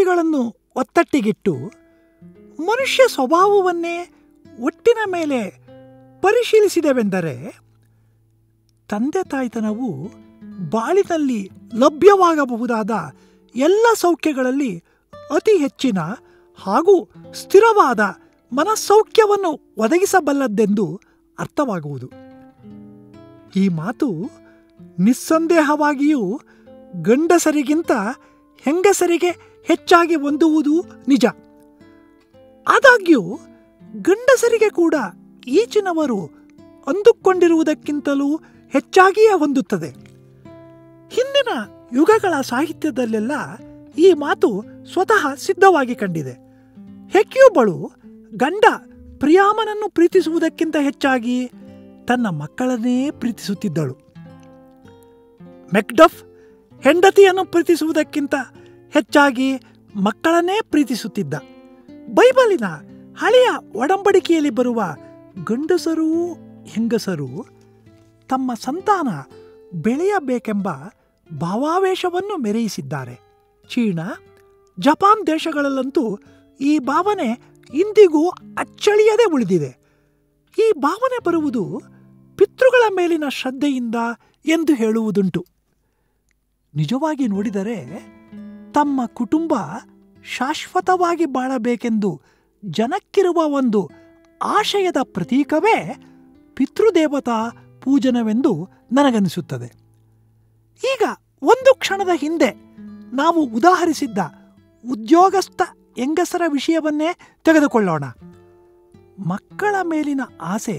ಸಂಗತಿಗಳನ್ನು ಒತ್ತಟ್ಟಿಗಿಟ್ಟು ಮನುಷ್ಯ ಸ್ವಭಾವವನ್ನೇ ಒಟ್ಟಿನ ಮೇಲೆ ಪರಿಶೀಲಿಸಿದೆವೆಂದರೆ ತಂದೆ ತಾಯ್ತನವು ಬಾಳಿನಲ್ಲಿ ಲಭ್ಯವಾಗಬಹುದಾದ ಎಲ್ಲ ಸೌಖ್ಯಗಳಲ್ಲಿ ಅತಿ ಹೆಚ್ಚಿನ ಹಾಗೂ ಸ್ಥಿರವಾದ ಮನಸ್ಸೌಖ್ಯವನ್ನು ಒದಗಿಸಬಲ್ಲದ್ದೆಂದು ಅರ್ಥವಾಗುವುದು ಈ ಮಾತು ನಿಸ್ಸಂದೇಹವಾಗಿಯೂ ಗಂಡಸರಿಗಿಂತ ಹೆಂಗಸರಿಗೆ ಹೆಚ್ಚಾಗಿ ಹೊಂದುವುದು ನಿಜ ಆದಾಗ್ಯೂ ಗಂಡಸರಿಗೆ ಕೂಡ ಈಚಿನವರು ಅಂದುಕೊಂಡಿರುವುದಕ್ಕಿಂತಲೂ ಹೆಚ್ಚಾಗಿಯೇ ಹೊಂದುತ್ತದೆ ಹಿಂದಿನ ಯುಗಗಳ ಸಾಹಿತ್ಯದಲ್ಲೆಲ್ಲ ಈ ಮಾತು ಸ್ವತಃ ಸಿದ್ಧವಾಗಿ ಕಂಡಿದೆ ಹೆಕ್ಯೂಬಳು ಗಂಡ ಪ್ರಿಯಾಮನನ್ನು ಪ್ರೀತಿಸುವುದಕ್ಕಿಂತ ಹೆಚ್ಚಾಗಿ ತನ್ನ ಮಕ್ಕಳನ್ನೇ ಪ್ರೀತಿಸುತ್ತಿದ್ದಳು ಮೆಕ್ಡಫ್ ಹೆಂಡತಿಯನ್ನು ಪ್ರೀತಿಸುವುದಕ್ಕಿಂತ ಹೆಚ್ಚಾಗಿ ಮಕ್ಕಳನ್ನೇ ಪ್ರೀತಿಸುತ್ತಿದ್ದ ಬೈಬಲಿನ ಹಳೆಯ ಒಡಂಬಡಿಕೆಯಲ್ಲಿ ಬರುವ ಗಂಡಸರೂ ಹೆಂಗಸರು ತಮ್ಮ ಸಂತಾನ ಬೆಳೆಯಬೇಕೆಂಬ ಭಾವಾವೇಶವನ್ನು ಮೆರೆಯಿಸಿದ್ದಾರೆ ಚೀನಾ ಜಪಾನ್ ದೇಶಗಳಲ್ಲಂತೂ ಈ ಭಾವನೆ ಇಂದಿಗೂ ಅಚ್ಚಳಿಯದೆ ಉಳಿದಿದೆ ಈ ಭಾವನೆ ಬರುವುದು ಪಿತೃಗಳ ಮೇಲಿನ ಶ್ರದ್ಧೆಯಿಂದ ಎಂದು ಹೇಳುವುದುಂಟು ನಿಜವಾಗಿ ನೋಡಿದರೆ ತಮ್ಮ ಕುಟುಂಬ ಶಾಶ್ವತವಾಗಿ ಬಾಳಬೇಕೆಂದು ಜನಕ್ಕಿರುವ ಒಂದು ಆಶಯದ ಪ್ರತೀಕವೇ ಪಿತೃದೇವತಾ ಪೂಜನವೆಂದು ನನಗನಿಸುತ್ತದೆ ಈಗ ಒಂದು ಕ್ಷಣದ ಹಿಂದೆ ನಾವು ಉದಾಹರಿಸಿದ್ದ ಉದ್ಯೋಗಸ್ಥ ಹೆಂಗಸರ ವಿಷಯವನ್ನೇ ತೆಗೆದುಕೊಳ್ಳೋಣ ಮಕ್ಕಳ ಮೇಲಿನ ಆಸೆ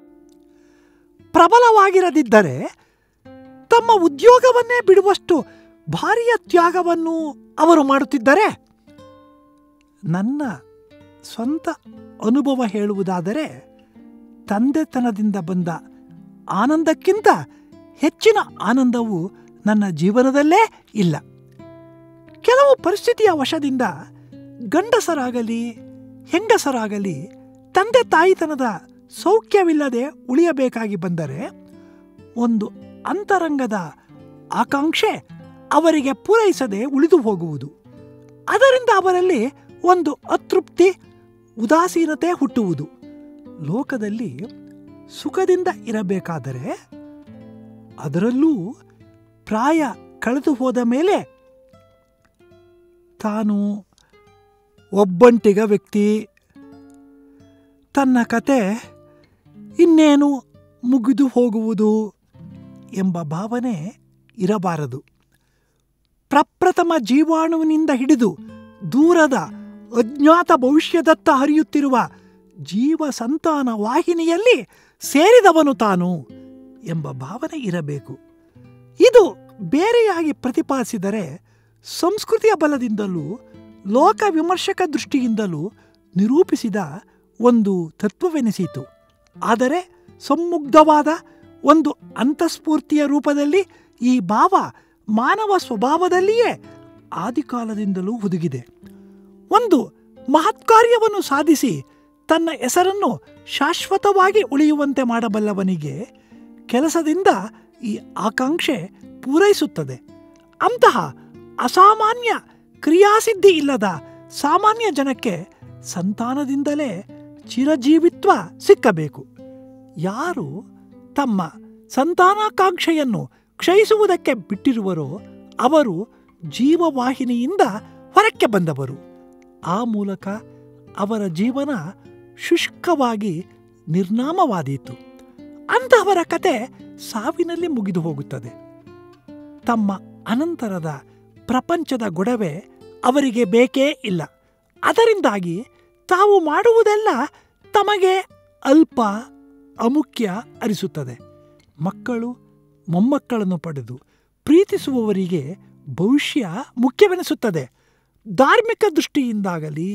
ಪ್ರಬಲವಾಗಿರದಿದ್ದರೆ ತಮ್ಮ ಉದ್ಯೋಗವನ್ನೇ ಬಿಡುವಷ್ಟು ಭಾರಿಯ ತ್ಯಾಗವನ್ನು ಅವರು ಮಾಡುತ್ತಿದ್ದರೆ ನನ್ನ ಸ್ವಂತ ಅನುಭವ ಹೇಳುವುದಾದರೆ ತಂದೆತನದಿಂದ ಬಂದ ಆನಂದಕ್ಕಿಂತ ಹೆಚ್ಚಿನ ಆನಂದವು ನನ್ನ ಜೀವನದಲ್ಲೇ ಇಲ್ಲ ಕೆಲವು ಪರಿಸ್ಥಿತಿಯ ವಶದಿಂದ ಗಂಡಸರಾಗಲಿ ಹೆಂಗಸರಾಗಲಿ ತಂದೆ ತಾಯಿತನದ ಸೌಖ್ಯವಿಲ್ಲದೆ ಉಳಿಯಬೇಕಾಗಿ ಬಂದರೆ ಒಂದು ಅಂತರಂಗದ ಆಕಾಂಕ್ಷೆ ಅವರಿಗೆ ಪೂರೈಸದೆ ಉಳಿದು ಹೋಗುವುದು ಅದರಿಂದ ಅವರಲ್ಲಿ ಒಂದು ಅತೃಪ್ತಿ ಉದಾಸೀನತೆ ಹುಟ್ಟುವುದು ಲೋಕದಲ್ಲಿ ಸುಖದಿಂದ ಇರಬೇಕಾದರೆ ಅದರಲ್ಲೂ ಪ್ರಾಯ ಕಳೆದು ಹೋದ ಮೇಲೆ ತಾನು ಒಬ್ಬಂಟಿಗ ವ್ಯಕ್ತಿ ತನ್ನ ಕತೆ ಇನ್ನೇನು ಮುಗಿದು ಹೋಗುವುದು ಎಂಬ ಭಾವನೆ ಇರಬಾರದು ಪ್ರಪ್ರಥಮ ಜೀವಾಣುವಿನಿಂದ ಹಿಡಿದು ದೂರದ ಅಜ್ಞಾತ ಭವಿಷ್ಯದತ್ತ ಹರಿಯುತ್ತಿರುವ ಜೀವ ಸಂತಾನ ವಾಹಿನಿಯಲ್ಲಿ ಸೇರಿದವನು ತಾನು ಎಂಬ ಭಾವನೆ ಇರಬೇಕು ಇದು ಬೇರೆಯಾಗಿ ಪ್ರತಿಪಾದಿಸಿದರೆ ಸಂಸ್ಕೃತಿಯ ಬಲದಿಂದಲೂ ಲೋಕ ವಿಮರ್ಶಕ ದೃಷ್ಟಿಯಿಂದಲೂ ನಿರೂಪಿಸಿದ ಒಂದು ತತ್ವವೆನಿಸಿತು ಆದರೆ ಸಂಮುಗ್ಧವಾದ ಒಂದು ಅಂತಸ್ಫೂರ್ತಿಯ ರೂಪದಲ್ಲಿ ಈ ಭಾವ ಮಾನವ ಸ್ವಭಾವದಲ್ಲಿಯೇ ಆದಿಕಾಲದಿಂದಲೂ ಹುದುಗಿದೆ ಒಂದು ಮಹತ್ಕಾರ್ಯವನ್ನು ಸಾಧಿಸಿ ತನ್ನ ಹೆಸರನ್ನು ಶಾಶ್ವತವಾಗಿ ಉಳಿಯುವಂತೆ ಮಾಡಬಲ್ಲವನಿಗೆ ಕೆಲಸದಿಂದ ಈ ಆಕಾಂಕ್ಷೆ ಪೂರೈಸುತ್ತದೆ ಅಂತಹ ಅಸಾಮಾನ್ಯ ಕ್ರಿಯಾಸಿದ್ಧಿ ಇಲ್ಲದ ಸಾಮಾನ್ಯ ಜನಕ್ಕೆ ಸಂತಾನದಿಂದಲೇ ಚಿರಜೀವಿತ್ವ ಸಿಕ್ಕಬೇಕು ಯಾರು ತಮ್ಮ ಸಂತಾನಾಕಾಂಕ್ಷೆಯನ್ನು ಕ್ಷಯಿಸುವುದಕ್ಕೆ ಬಿಟ್ಟಿರುವರೋ ಅವರು ಜೀವವಾಹಿನಿಯಿಂದ ಹೊರಕ್ಕೆ ಬಂದವರು ಆ ಮೂಲಕ ಅವರ ಜೀವನ ಶುಷ್ಕವಾಗಿ ನಿರ್ನಾಮವಾದೀತು ಅಂತಹವರ ಕತೆ ಸಾವಿನಲ್ಲಿ ಮುಗಿದು ಹೋಗುತ್ತದೆ ತಮ್ಮ ಅನಂತರದ ಪ್ರಪಂಚದ ಗೊಡವೆ ಅವರಿಗೆ ಬೇಕೇ ಇಲ್ಲ ಅದರಿಂದಾಗಿ ತಾವು ಮಾಡುವುದೆಲ್ಲ ತಮಗೆ ಅಲ್ಪ ಅಮುಖ್ಯ ಅನಿಸುತ್ತದೆ ಮಕ್ಕಳು ಮೊಮ್ಮಕ್ಕಳನ್ನು ಪಡೆದು ಪ್ರೀತಿಸುವವರಿಗೆ ಭವಿಷ್ಯ ಮುಖ್ಯವೆನಿಸುತ್ತದೆ ಧಾರ್ಮಿಕ ದೃಷ್ಟಿಯಿಂದಾಗಲಿ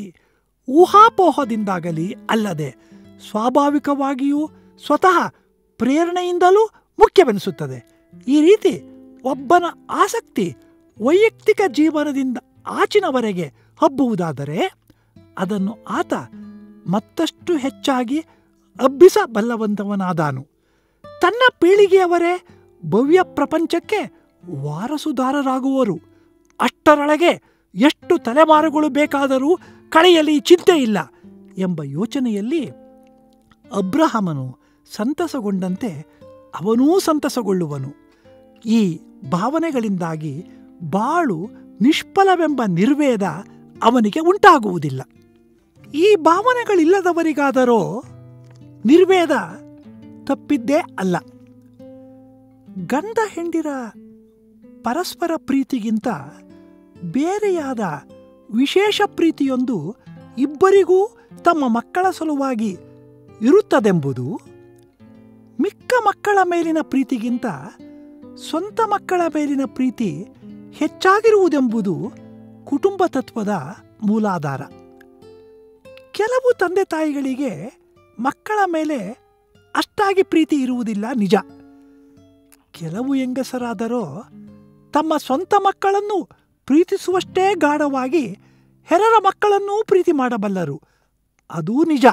ಊಹಾಪೋಹದಿಂದಾಗಲಿ ಅಲ್ಲದೆ ಸ್ವಾಭಾವಿಕವಾಗಿಯೂ ಸ್ವತಃ ಪ್ರೇರಣೆಯಿಂದಲೂ ಮುಖ್ಯವೆನಿಸುತ್ತದೆ ಈ ರೀತಿ ಒಬ್ಬನ ಆಸಕ್ತಿ ವೈಯಕ್ತಿಕ ಜೀವನದಿಂದ ಆಚಿನವರೆಗೆ ಹಬ್ಬುವುದಾದರೆ ಅದನ್ನು ಆತ ಮತ್ತಷ್ಟು ಹೆಚ್ಚಾಗಿ ಹಬ್ಬಿಸಬಲ್ಲವಂತವನಾದಾನು ತನ್ನ ಪೀಳಿಗೆಯವರೇ ಭವ್ಯ ಪ್ರಪಂಚಕ್ಕೆ ವಾರಸುದಾರರಾಗುವರು ಅಷ್ಟರೊಳಗೆ ಎಷ್ಟು ತಲೆಮಾರುಗಳು ಬೇಕಾದರೂ ಕಳೆಯಲಿ ಚಿಂತೆ ಇಲ್ಲ ಎಂಬ ಯೋಚನೆಯಲ್ಲಿ ಅಬ್ರಹಾಮನು ಸಂತಸಗೊಂಡಂತೆ ಅವನೂ ಸಂತಸಗೊಳ್ಳುವನು ಈ ಭಾವನೆಗಳಿಂದಾಗಿ ಬಾಳು ನಿಷ್ಫಲವೆಂಬ ನಿರ್ವೇದ ಅವನಿಗೆ ಉಂಟಾಗುವುದಿಲ್ಲ ಈ ಭಾವನೆಗಳಿಲ್ಲದವರಿಗಾದರೋ ನಿರ್ವೇದ ತಪ್ಪಿದ್ದೇ ಅಲ್ಲ ಗಂಡ ಹೆಂಡಿರ ಪರಸ್ಪರ ಪ್ರೀತಿಗಿಂತ ಬೇರೆಯಾದ ವಿಶೇಷ ಪ್ರೀತಿಯೊಂದು ಇಬ್ಬರಿಗೂ ತಮ್ಮ ಮಕ್ಕಳ ಸಲುವಾಗಿ ಇರುತ್ತದೆಂಬುದು ಮಿಕ್ಕ ಮಕ್ಕಳ ಮೇಲಿನ ಪ್ರೀತಿಗಿಂತ ಸ್ವಂತ ಮಕ್ಕಳ ಮೇಲಿನ ಪ್ರೀತಿ ಹೆಚ್ಚಾಗಿರುವುದೆಂಬುದು ಕುಟುಂಬ ತತ್ವದ ಮೂಲಾಧಾರ ಕೆಲವು ತಂದೆ ತಾಯಿಗಳಿಗೆ ಮಕ್ಕಳ ಮೇಲೆ ಅಷ್ಟಾಗಿ ಪ್ರೀತಿ ಇರುವುದಿಲ್ಲ ನಿಜ ಕೆಲವು ಹೆಂಗಸರಾದರೋ ತಮ್ಮ ಸ್ವಂತ ಮಕ್ಕಳನ್ನು ಪ್ರೀತಿಸುವಷ್ಟೇ ಗಾಢವಾಗಿ ಹೆರರ ಮಕ್ಕಳನ್ನೂ ಪ್ರೀತಿ ಮಾಡಬಲ್ಲರು ಅದೂ ನಿಜ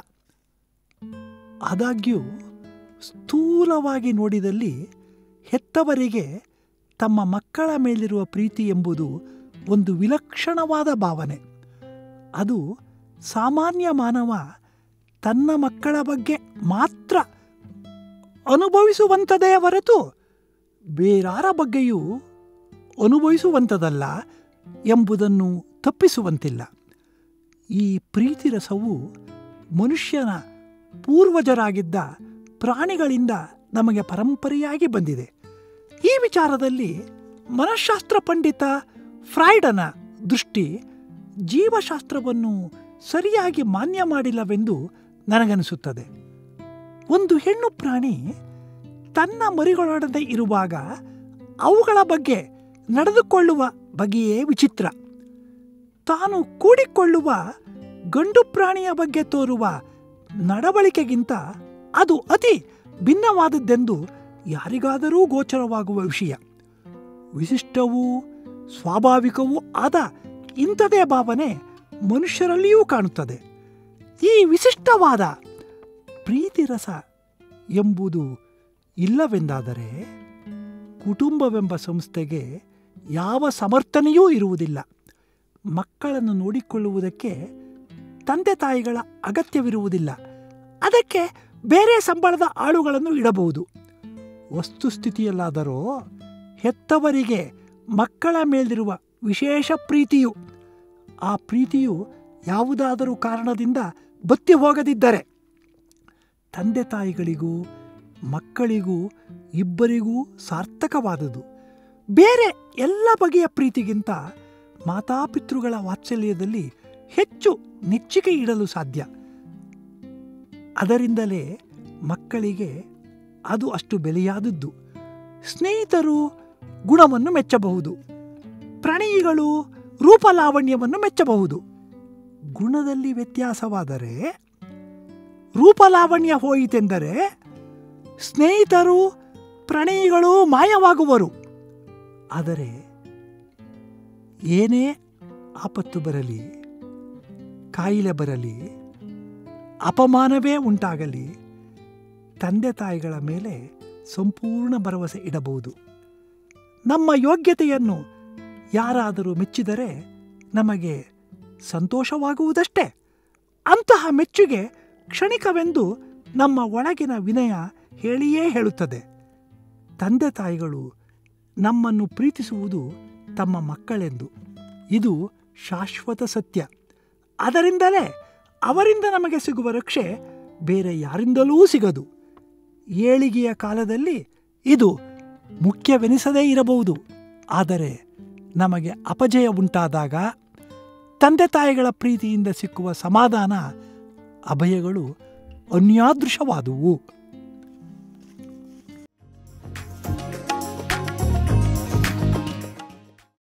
ಆದಾಗ್ಯೂ ಸ್ಥೂಲವಾಗಿ ನೋಡಿದಲ್ಲಿ ಹೆತ್ತವರಿಗೆ ತಮ್ಮ ಮಕ್ಕಳ ಮೇಲಿರುವ ಪ್ರೀತಿ ಎಂಬುದು ಒಂದು ವಿಲಕ್ಷಣವಾದ ಭಾವನೆ ಅದು ಸಾಮಾನ್ಯ ಮಾನವ ತನ್ನ ಮಕ್ಕಳ ಬಗ್ಗೆ ಮಾತ್ರ ಅನುಭವಿಸುವಂಥದೇ ಹೊರತು ಬೇರಾರ ಬಗ್ಗೆಯೂ ಅನುಭವಿಸುವಂಥದ್ದಲ್ಲ ಎಂಬುದನ್ನು ತಪ್ಪಿಸುವಂತಿಲ್ಲ ಈ ಪ್ರೀತಿ ರಸವು ಮನುಷ್ಯನ ಪೂರ್ವಜರಾಗಿದ್ದ ಪ್ರಾಣಿಗಳಿಂದ ನಮಗೆ ಪರಂಪರೆಯಾಗಿ ಬಂದಿದೆ ಈ ವಿಚಾರದಲ್ಲಿ ಮನಃಶಾಸ್ತ್ರ ಪಂಡಿತ ಫ್ರಾಯ್ಡನ ದೃಷ್ಟಿ ಜೀವಶಾಸ್ತ್ರವನ್ನು ಸರಿಯಾಗಿ ಮಾನ್ಯ ಮಾಡಿಲ್ಲವೆಂದು ನನಗನಿಸುತ್ತದೆ ಒಂದು ಹೆಣ್ಣು ಪ್ರಾಣಿ ತನ್ನ ಮರಿಗಳೊಡನೆ ಇರುವಾಗ ಅವುಗಳ ಬಗ್ಗೆ ನಡೆದುಕೊಳ್ಳುವ ಬಗೆಯೇ ವಿಚಿತ್ರ ತಾನು ಕೂಡಿಕೊಳ್ಳುವ ಗಂಡು ಪ್ರಾಣಿಯ ಬಗ್ಗೆ ತೋರುವ ನಡವಳಿಕೆಗಿಂತ ಅದು ಅತಿ ಭಿನ್ನವಾದದ್ದೆಂದು ಯಾರಿಗಾದರೂ ಗೋಚರವಾಗುವ ವಿಷಯ ವಿಶಿಷ್ಟವೂ ಸ್ವಾಭಾವಿಕವೂ ಆದ ಇಂಥದೇ ಭಾವನೆ ಮನುಷ್ಯರಲ್ಲಿಯೂ ಕಾಣುತ್ತದೆ ಈ ವಿಶಿಷ್ಟವಾದ ಪ್ರೀತಿರಸ ಎಂಬುದು ಇಲ್ಲವೆಂದಾದರೆ ಕುಟುಂಬವೆಂಬ ಸಂಸ್ಥೆಗೆ ಯಾವ ಸಮರ್ಥನೆಯೂ ಇರುವುದಿಲ್ಲ ಮಕ್ಕಳನ್ನು ನೋಡಿಕೊಳ್ಳುವುದಕ್ಕೆ ತಂದೆ ತಾಯಿಗಳ ಅಗತ್ಯವಿರುವುದಿಲ್ಲ ಅದಕ್ಕೆ ಬೇರೆ ಸಂಬಳದ ಆಳುಗಳನ್ನು ಇಡಬಹುದು ವಸ್ತುಸ್ಥಿತಿಯಲ್ಲಾದರೋ ಹೆತ್ತವರಿಗೆ ಮಕ್ಕಳ ಮೇಲಿರುವ ವಿಶೇಷ ಪ್ರೀತಿಯು ಆ ಪ್ರೀತಿಯು ಯಾವುದಾದರೂ ಕಾರಣದಿಂದ ಬತ್ತಿ ಹೋಗದಿದ್ದರೆ ತಂದೆ ತಾಯಿಗಳಿಗೂ ಮಕ್ಕಳಿಗೂ ಇಬ್ಬರಿಗೂ ಸಾರ್ಥಕವಾದುದು ಬೇರೆ ಎಲ್ಲ ಬಗೆಯ ಪ್ರೀತಿಗಿಂತ ಮಾತಾಪಿತೃಗಳ ವಾತ್ಸಲ್ಯದಲ್ಲಿ ಹೆಚ್ಚು ನೆಚ್ಚಿಕೆ ಇಡಲು ಸಾಧ್ಯ ಅದರಿಂದಲೇ ಮಕ್ಕಳಿಗೆ ಅದು ಅಷ್ಟು ಬೆಲೆಯಾದದ್ದು ಸ್ನೇಹಿತರು ಗುಣವನ್ನು ಮೆಚ್ಚಬಹುದು ಪ್ರಣಯಿಗಳು ರೂಪಲಾವಣ್ಯವನ್ನು ಮೆಚ್ಚಬಹುದು ಗುಣದಲ್ಲಿ ವ್ಯತ್ಯಾಸವಾದರೆ ರೂಪಲಾವಣ್ಯ ಹೋಯಿತೆಂದರೆ ಸ್ನೇಹಿತರು ಪ್ರಣಯಿಗಳು ಮಾಯವಾಗುವರು ಆದರೆ ಏನೇ ಆಪತ್ತು ಬರಲಿ ಕಾಯಿಲೆ ಬರಲಿ ಅಪಮಾನವೇ ಉಂಟಾಗಲಿ ತಂದೆ ತಾಯಿಗಳ ಮೇಲೆ ಸಂಪೂರ್ಣ ಭರವಸೆ ಇಡಬಹುದು ನಮ್ಮ ಯೋಗ್ಯತೆಯನ್ನು ಯಾರಾದರೂ ಮೆಚ್ಚಿದರೆ ನಮಗೆ ಸಂತೋಷವಾಗುವುದಷ್ಟೇ ಅಂತಹ ಮೆಚ್ಚುಗೆ ಕ್ಷಣಿಕವೆಂದು ನಮ್ಮ ಒಳಗಿನ ವಿನಯ ಹೇಳಿಯೇ ಹೇಳುತ್ತದೆ ತಂದೆ ತಾಯಿಗಳು ನಮ್ಮನ್ನು ಪ್ರೀತಿಸುವುದು ತಮ್ಮ ಮಕ್ಕಳೆಂದು ಇದು ಶಾಶ್ವತ ಸತ್ಯ ಅದರಿಂದಲೇ ಅವರಿಂದ ನಮಗೆ ಸಿಗುವ ರಕ್ಷೆ ಬೇರೆ ಯಾರಿಂದಲೂ ಸಿಗದು ಏಳಿಗೆಯ ಕಾಲದಲ್ಲಿ ಇದು ಮುಖ್ಯವೆನಿಸದೇ ಇರಬಹುದು ಆದರೆ ನಮಗೆ ಅಪಜಯ ಉಂಟಾದಾಗ ತಂದೆ ತಾಯಿಗಳ ಪ್ರೀತಿಯಿಂದ ಸಿಕ್ಕುವ ಸಮಾಧಾನ ಅಭಯಗಳು ಅನ್ಯಾದೃಶವಾದುವು